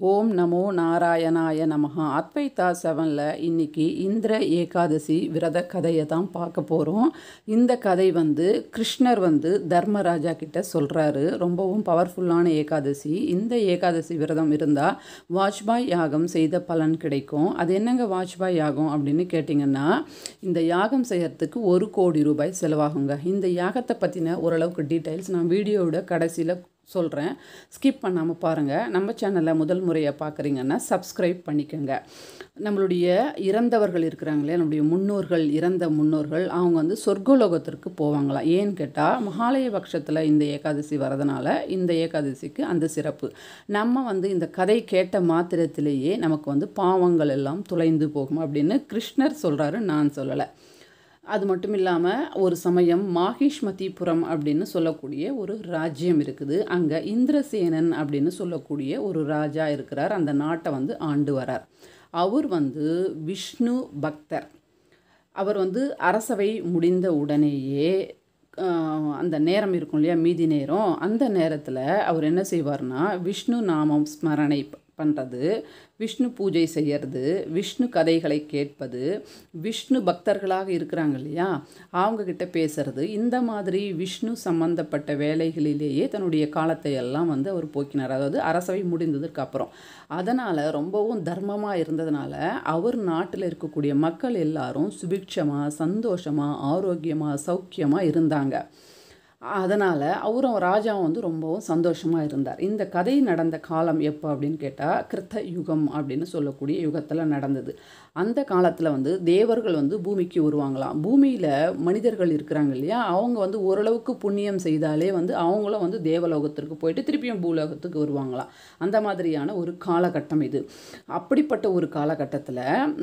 ஓம் நமோ நாராயணாய நமஹா அத்வைதா செவனில் இன்னைக்கு இந்திர ஏகாதசி விரத கதையை தான் பார்க்க போகிறோம் இந்த கதை வந்து கிருஷ்ணர் வந்து தர்மராஜா கிட்ட சொல்கிறாரு ரொம்பவும் பவர்ஃபுல்லான ஏகாதசி இந்த ஏகாதசி விரதம் இருந்தால் வாஜ்பாய் யாகம் செய்த பலன் கிடைக்கும் அது என்னங்க வாஜ்பாய் யாகம் அப்படின்னு கேட்டிங்கன்னா இந்த யாகம் செய்யறதுக்கு ஒரு கோடி ரூபாய் செலவாகுங்க இந்த யாகத்தை பற்றின ஓரளவுக்கு டீட்டெயில்ஸ் நான் வீடியோவோட கடைசியில் சொல்கிறேன் ஸ்கிப் பண்ணாமல் பாருங்கள் நம்ம சேனலில் முதல் முறையை பார்க்குறீங்கன்னா சப்ஸ்கிரைப் பண்ணிக்கோங்க நம்மளுடைய இறந்தவர்கள் இருக்கிறாங்களே நம்முடைய முன்னோர்கள் இறந்த முன்னோர்கள் அவங்க வந்து சொர்க்கலோகத்திற்கு போவாங்களாம் ஏன்னு கேட்டால் மகாலய பட்சத்தில் இந்த ஏகாதசி வரதுனால இந்த ஏகாதசிக்கு அந்த சிறப்பு நம்ம வந்து இந்த கதை கேட்ட மாத்திரத்திலேயே நமக்கு வந்து பாவங்கள் எல்லாம் துளைந்து போகும் அப்படின்னு கிருஷ்ணர் சொல்கிறாரு நான் சொல்லலை அது மட்டும் இல்லாமல் ஒரு சமயம் மாகிஷ்மதிபுரம் அப்படின்னு சொல்லக்கூடிய ஒரு ராஜ்யம் இருக்குது அங்கே இந்திரசேனன் அப்படின்னு சொல்லக்கூடிய ஒரு ராஜா இருக்கிறார் அந்த நாட்டை வந்து ஆண்டு வரார் அவர் வந்து விஷ்ணு பக்தர் அவர் வந்து அரசவை முடிந்த உடனேயே ஆஹ், அந்த நேரம் இருக்கும் இல்லையா மீதி நேரம் அந்த நேரத்தில் அவர் என்ன செய்வார்னா விஷ்ணு நாமம் ஸ்மரணை ப- பண்ணுறது விஷ்ணு பூஜை செய்யறது விஷ்ணு கதைகளை கேட்பது விஷ்ணு பக்தர்களாக இருக்கிறாங்க இல்லையா அவங்க கிட்ட பேசுறது இந்த மாதிரி விஷ்ணு சம்பந்தப்பட்ட வேலைகளிலேயே தன்னுடைய காலத்தை எல்லாம் வந்து அவர் போக்கினார் அதாவது அரசவை முடிந்ததுக்கு அப்புறம் அதனால் ரொம்பவும் தர்மமாக இருந்ததுனால அவர் நாட்டில் இருக்கக்கூடிய மக்கள் எல்லாரும் சுபிக்ஷமாக சந்தோஷமாக ஆரோக்கியமாக சௌக்கியமாக இருந்தாங்க அதனால் அவரும் ராஜாவும் வந்து ரொம்பவும் சந்தோஷமாக இருந்தார் இந்த கதை நடந்த காலம் எப்போ அப்படின்னு கேட்டால் கிருத்த யுகம் அப்படின்னு சொல்லக்கூடிய யுகத்தில் நடந்தது அந்த காலத்தில் வந்து தேவர்கள் வந்து பூமிக்கு வருவாங்களாம் பூமியில் மனிதர்கள் இருக்கிறாங்க இல்லையா அவங்க வந்து ஓரளவுக்கு புண்ணியம் செய்தாலே வந்து அவங்களும் வந்து தேவலோகத்திற்கு போயிட்டு திருப்பியும் பூலோகத்துக்கு வருவாங்களாம் அந்த மாதிரியான ஒரு காலகட்டம் இது அப்படிப்பட்ட ஒரு காலகட்டத்தில்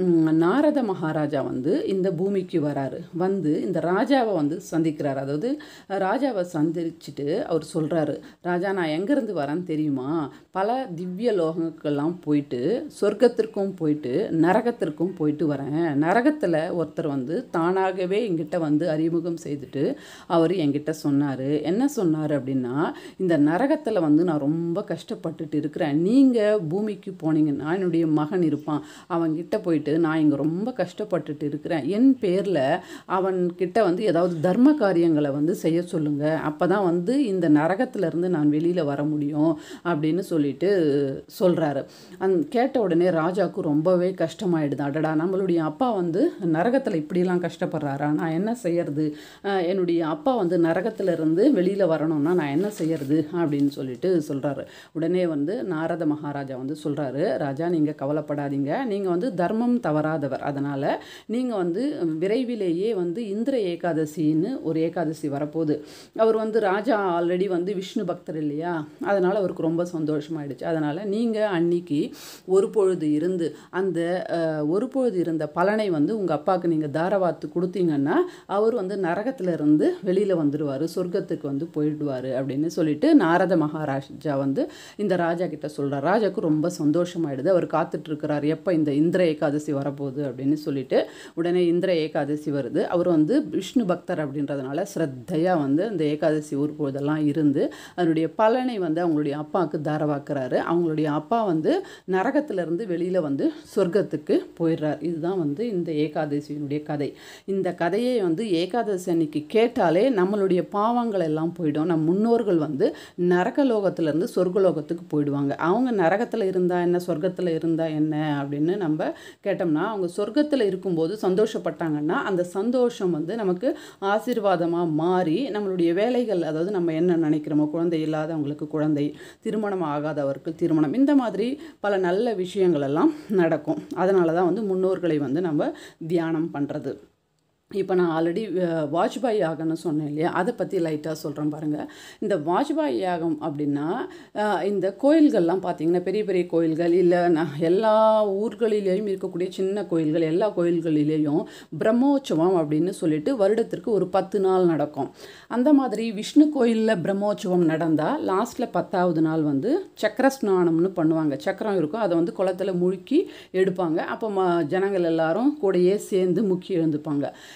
நாரத மகாராஜா வந்து இந்த பூமிக்கு வராரு வந்து இந்த ராஜாவை வந்து சந்திக்கிறார் அதாவது ராஜாவை சந்திச்சுட்டு அவர் சொல்கிறாரு ராஜா நான் எங்கேருந்து வரேன்னு தெரியுமா பல திவ்ய லோகங்களுக்கெல்லாம் போயிட்டு சொர்க்கத்திற்கும் போயிட்டு நரகத்திற்கும் போயிட்டு வரேன் நரகத்தில் ஒருத்தர் வந்து தானாகவே எங்கிட்ட வந்து அறிமுகம் செய்துட்டு அவர் என்கிட்ட சொன்னார் என்ன சொன்னார் அப்படின்னா இந்த நரகத்தில் வந்து நான் ரொம்ப கஷ்டப்பட்டுட்டு இருக்கிறேன் நீங்கள் பூமிக்கு போனீங்கன்னா என்னுடைய மகன் இருப்பான் அவன்கிட்ட போயிட்டு நான் இங்கே ரொம்ப கஷ்டப்பட்டுட்டு இருக்கிறேன் என் பேரில் அவன்கிட்ட வந்து ஏதாவது தர்ம காரியங்களை வந்து செய்ய சொல்லுங்க அப்போ தான் வந்து இந்த நரகத்திலேருந்து நான் வெளியில் வர முடியும் அப்படின்னு சொல்லிட்டு சொல்கிறாரு அந் கேட்ட உடனே ராஜாவுக்கு ரொம்பவே கஷ்டமாயிடுது அடடா நம்மளுடைய அப்பா வந்து நரகத்தில் இப்படிலாம் கஷ்டப்படுறாரா நான் என்ன செய்யறது அஹ் என்னுடைய அப்பா வந்து நரகத்துல இருந்து வெளியில் வரணும்னா நான் என்ன செய்யறது அப்படின்னு சொல்லிட்டு சொல்கிறாரு உடனே வந்து நாரத மகாராஜா வந்து சொல்கிறாரு ராஜா நீங்கள் கவலைப்படாதீங்க நீங்கள் வந்து தர்மம் தவறாதவர் அதனால் நீங்கள் வந்து விரைவிலேயே வந்து இந்திர ஏகாதசின்னு ஒரு ஏகாதசி வரப்போகுது அவர் வந்து ராஜா ஆல்ரெடி வந்து விஷ்ணு பக்தர் இல்லையா அதனால் அவருக்கு ரொம்ப சந்தோஷமாயிடுச்சு அதனால் நீங்கள் அன்னைக்கு ஒரு பொழுது இருந்து அந்த அஹ், ஒரு பொழுது இருந்த பலனை வந்து உங்கள் அப்பாவுக்கு நீங்கள் தாரவாத்து கொடுத்தீங்கன்னா அவர் வந்து நரகத்துல இருந்து வெளியில் வந்துடுவார் சொர்க்கத்துக்கு வந்து போயிடுவார் அப்படின்னு சொல்லிட்டு நாரத மகாராஜா வந்து இந்த ராஜா கிட்ட சொல்கிறார் ராஜாவுக்கு ரொம்ப சந்தோஷமாயிடுது அவர் காத்துட்டு இருக்கிறார் எப்போ இந்த இந்திர ஏகாதசி வரப்போகுது அப்படின்னு சொல்லிட்டு உடனே இந்திர ஏகாதசி வருது அவர் வந்து விஷ்ணு பக்தர் அப்படின்றதுனால ஸ்ரத்தையாக வந்து அந்த ஏகாதசி ஊர் பொழுதெல்லாம் இருந்து அதனுடைய பலனை வந்து அவங்களுடைய அப்பாவுக்கு தாரவாக்குறாரு அவங்களுடைய அப்பா வந்து நரகத்திலிருந்து வெளியில் வந்து சொர்க்கத்துக்கு போயிடுறார் இதுதான் வந்து இந்த ஏகாதசியினுடைய கதை இந்த கதையை வந்து ஏகாதசி அன்னைக்கு கேட்டாலே நம்மளுடைய பாவங்கள் எல்லாம் போயிடும் நம் முன்னோர்கள் வந்து நரகலோகத்திலேருந்து சொர்க்கலோகத்துக்கு போயிடுவாங்க அவங்க நரகத்தில் இருந்தா என்ன சொர்க்கத்தில் இருந்தா என்ன அப்படின்னு நம்ம கேட்டோம்னா அவங்க சொர்க்கத்தில் இருக்கும்போது சந்தோஷப்பட்டாங்கன்னா அந்த சந்தோஷம் வந்து நமக்கு ஆசீர்வாதமாக மாறி நம்மளுடைய வேலைகள் அதாவது நம்ம என்ன நினைக்கிறோமோ குழந்தை இல்லாதவங்களுக்கு குழந்தை திருமணம் ஆகாதவருக்கு திருமணம் இந்த மாதிரி பல நல்ல விஷயங்கள் எல்லாம் நடக்கும் அதனால தான் வந்து முன்னோர்களை வந்து நம்ம தியானம் பண்ணுறது இப்போ நான் ஆல்ரெடி வாஜ்பாய் யாகம்னு சொன்னேன் இல்லையா அதை பற்றி லைட்டாக சொல்கிறேன் பாருங்கள் இந்த வாஜ்பாய் யாகம் அப்படின்னா அஹ், இந்த கோயில்கள்லாம் பார்த்தீங்கன்னா பெரிய பெரிய கோயில்கள் இல்லை நான் எல்லா ஊர்களிலேயும் இருக்கக்கூடிய சின்ன கோயில்கள் எல்லா கோயில்களிலேயும் பிரம்மோற்சவம் அப்படின்னு சொல்லிட்டு வருடத்திற்கு ஒரு பத்து நாள் நடக்கும் அந்த மாதிரி விஷ்ணு கோயிலில் பிரம்மோற்சவம் நடந்தால் லாஸ்ட்டில் பத்தாவது நாள் வந்து சக்கர ஸ்நானம்னு பண்ணுவாங்க சக்கரம் இருக்கும் அதை வந்து குளத்துல முழுக்கி எடுப்பாங்க அப்போ ம ஜனங்கள் எல்லாரும் கூடயே சேர்ந்து முக்கி எழுந்துப்பாங்க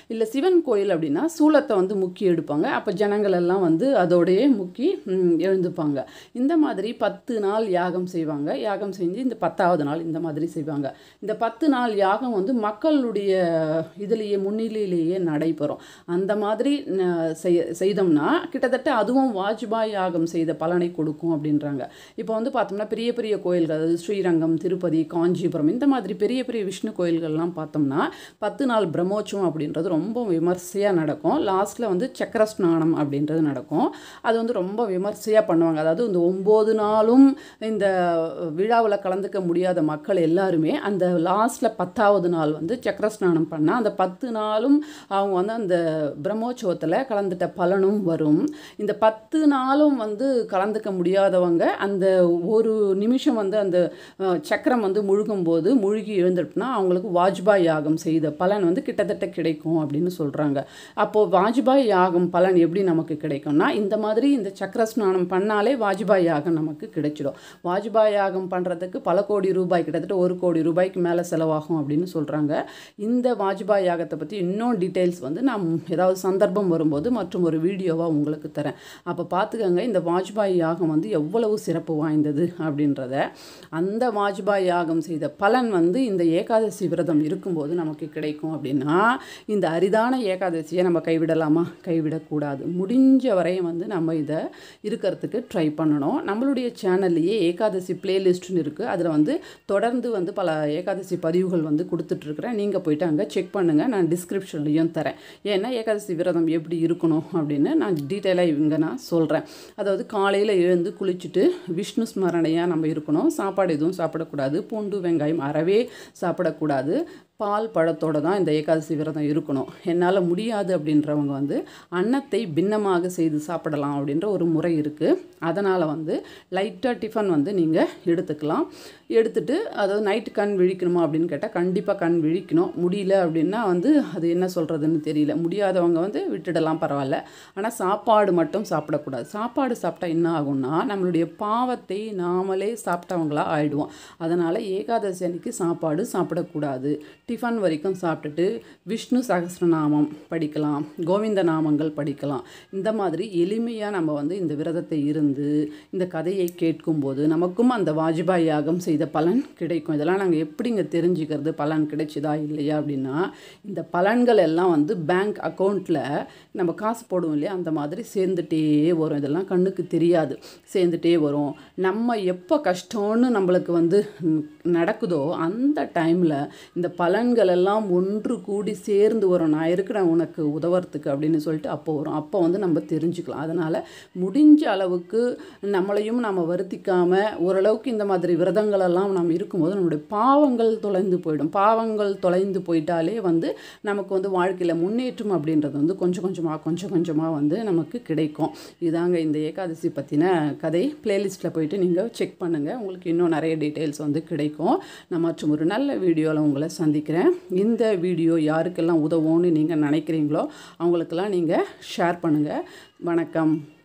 இல்லை சிவன் கோயில் அப்படின்னா சூலத்தை வந்து முக்கி எடுப்பாங்க அப்போ ஜனங்கள் எல்லாம் வந்து அதோடையே முக்கி ம், எழுந்துப்பாங்க இந்த மாதிரி பத்து நாள் யாகம் செய்வாங்க யாகம் செஞ்சு இந்த பத்தாவது நாள் இந்த மாதிரி செய்வாங்க இந்த பத்து நாள் யாகம் வந்து மக்களுடைய இதுலேயே முன்னிலையிலேயே நடைபெறும் அந்த மாதிரி ந- செய் செய்தோம்னா கிட்டத்தட்ட அதுவும் வாஜ்பாய் யாகம் செய்த பலனை கொடுக்கும் அப்படின்றாங்க இப்போ வந்து பார்த்தோம்னா பெரிய பெரிய கோயில்கள் அதாவது ஸ்ரீரங்கம் திருப்பதி காஞ்சிபுரம் இந்த மாதிரி பெரிய பெரிய விஷ்ணு கோயில்கள்லாம் பார்த்தோம்னா பத்து நாள் பிரம்மோற்சவம் அப்படின்றது ரொம்ப விமர்சையாக நடக்கும் லாஸ்ட்டில் வந்து சக்கர ஸ்நானம் அப்படின்றது நடக்கும் அது வந்து ரொம்ப விமர்சையாக பண்ணுவாங்க அதாவது இந்த ஒம்பது நாளும் இந்த விழாவில் கலந்துக்க முடியாத மக்கள் எல்லாருமே அந்த லாஸ்ட்டில் பத்தாவது நாள் வந்து சக்கர ஸ்நானம் பண்ணால் அந்த பத்து நாளும் அவங்க வந்து அந்த பிரம்மோற்சவத்தில் கலந்துட்ட பலனும் வரும் இந்த பத்து நாளும் வந்து கலந்துக்க முடியாதவங்க அந்த ஒரு நிமிஷம் வந்து அந்த அஹ், சக்கரம் வந்து முழுகும் போது முழுகி எழுந்துட்டுனா அவங்களுக்கு வாஜ்பாய் யாகம் செய்த பலன் வந்து கிட்டத்தட்ட கிடைக்கும் அப்படின்னு சொல்கிறாங்க அப்போது வாஜ்பாய் யாகம் பலன் எப்படி நமக்கு கிடைக்கும்னா இந்த மாதிரி இந்த சக்கர ஸ்நானம் பண்ணாலே வாஜ்பாய் யாகம் நமக்கு கிடைச்சிடும் வாஜ்பாய் யாகம் பண்ணுறதுக்கு பல கோடி ரூபாய் கிட்டத்தட்ட ஒரு கோடி ரூபாய்க்கு மேலே செலவாகும் அப்படின்னு சொல்கிறாங்க இந்த வாஜ்பாய் யாகத்தை பற்றி இன்னும் டீட்டெயில்ஸ் வந்து நான் ஏதாவது சந்தர்ப்பம் வரும்போது மற்றும் ஒரு வீடியோவாக உங்களுக்கு தரேன் அப்போ பார்த்துக்கோங்க இந்த வாஜ்பாய் யாகம் வந்து எவ்வளவு சிறப்பு வாய்ந்தது அப்படின்றத அந்த வாஜ்பாய் யாகம் செய்த பலன் வந்து இந்த ஏகாதசி விரதம் இருக்கும்போது நமக்கு கிடைக்கும் அப்படின்னா இந்த அரிதான ஏகாதசியை நம்ம கைவிடலாமா கைவிடக்கூடாது முடிஞ்ச வரையும் வந்து நம்ம இதை இருக்கிறதுக்கு ட்ரை பண்ணணும் நம்மளுடைய சேனல்லையே ஏகாதசி பிளேலிஸ்ட்னு இருக்குது அதில் வந்து தொடர்ந்து வந்து பல ஏகாதசி பதிவுகள் வந்து கொடுத்துட்ருக்குறேன் நீங்கள் போயிட்டு அங்கே செக் பண்ணுங்கள் நான் டிஸ்கிரிப்ஷன்லையும் தரேன் ஏன்னா ஏகாதசி விரதம் எப்படி இருக்கணும் அப்படின்னு நான் டீட்டெயிலாக இவங்க நான் சொல்கிறேன் அதாவது காலையில் எழுந்து குளிச்சுட்டு விஷ்ணு ஸ்மரணையாக நம்ம இருக்கணும் சாப்பாடு எதுவும் சாப்பிடக்கூடாது பூண்டு வெங்காயம் அறவே சாப்பிடக்கூடாது பால் பழத்தோட தான் இந்த ஏகாதசி விரதம் இருக்கணும் என்னால் முடியாது அப்படின்றவங்க வந்து அன்னத்தை பின்னமாக செய்து சாப்பிடலாம் அப்படின்ற ஒரு முறை இருக்குது அதனால் வந்து லைட்டாக டிஃபன் வந்து நீங்கள் எடுத்துக்கலாம் எடுத்துட்டு அதாவது நைட்டு கண் விழிக்கணுமா அப்படின்னு கேட்டால் கண்டிப்பாக கண் விழிக்கணும் முடியல அப்படின்னா வந்து அது என்ன சொல்கிறதுன்னு தெரியல முடியாதவங்க வந்து விட்டுடலாம் பரவாயில்ல ஆனால் சாப்பாடு மட்டும் சாப்பிடக்கூடாது சாப்பாடு சாப்பிட்டா என்ன ஆகும்னா நம்மளுடைய பாவத்தை நாமளே சாப்பிட்டவங்களா ஆயிடுவோம் அதனால் ஏகாதசி அன்னைக்கு சாப்பாடு சாப்பிடக்கூடாது டிஃபன் வரைக்கும் சாப்பிட்டுட்டு விஷ்ணு சகஸ்ரநாமம் படிக்கலாம் கோவிந்த நாமங்கள் படிக்கலாம் இந்த மாதிரி எளிமையாக நம்ம வந்து இந்த விரதத்தை இருந்து இந்த கதையை கேட்கும்போது நமக்கும் அந்த வாஜ்பாய் யாகம் செய்த பலன் கிடைக்கும் இதெல்லாம் நாங்கள் எப்படிங்க தெரிஞ்சுக்கிறது பலன் கிடைச்சுதா இல்லையா அப்படின்னா இந்த பலன்கள் எல்லாம் வந்து பேங்க் அக்கௌண்ட்டில் நம்ம காசு போடுவோம் இல்லையா அந்த மாதிரி சேர்ந்துட்டே வரும் இதெல்லாம் கண்ணுக்கு தெரியாது சேர்ந்துட்டே வரும் நம்ம எப்போ கஷ்டம்னு நம்மளுக்கு வந்து ம், நடக்குதோ அந்த டைமில் இந்த பலன்கள் எல்லாம் ஒன்று கூடி சேர்ந்து வரும் நான் இருக்கிறேன் உனக்கு உதவுறதுக்கு அப்படின்னு சொல்லிட்டு அப்போ வரும் அப்போ வந்து நம்ம தெரிஞ்சுக்கலாம் அதனால் முடிஞ்ச அளவுக்கு நம்மளையும் நம்ம வருத்திக்காமல் ஓரளவுக்கு இந்த மாதிரி விரதங்கள் எல்லாம் நம்ம இருக்கும்போது நம்மளுடைய பாவங்கள் தொலைந்து போயிடும் பாவங்கள் தொலைந்து போயிட்டாலே வந்து நமக்கு வந்து வாழ்க்கையில் முன்னேற்றம் அப்படின்றது வந்து கொஞ்சம் கொஞ்சமாக கொஞ்சம் கொஞ்சமாக வந்து நமக்கு கிடைக்கும் இதாங்க இந்த ஏகாதசி பற்றின கதை பிளேலிஸ்ட்டில் போயிட்டு நீங்கள் செக் பண்ணுங்கள் உங்களுக்கு இன்னும் நிறைய டீட்டெயில்ஸ் வந்து கிடைக்கும் நான் மற்றும் ஒரு நல்ல வீடியோவில் உங்களை சந்திக்கிறேன் இந்த வீடியோ யாருக்கெல்லாம் உதவும்னு நீங்கள் நினைக்கிறீங்களோ அவங்களுக்கெல்லாம் நீங்கள் ஷேர் பண்ணுங்கள் வணக்கம்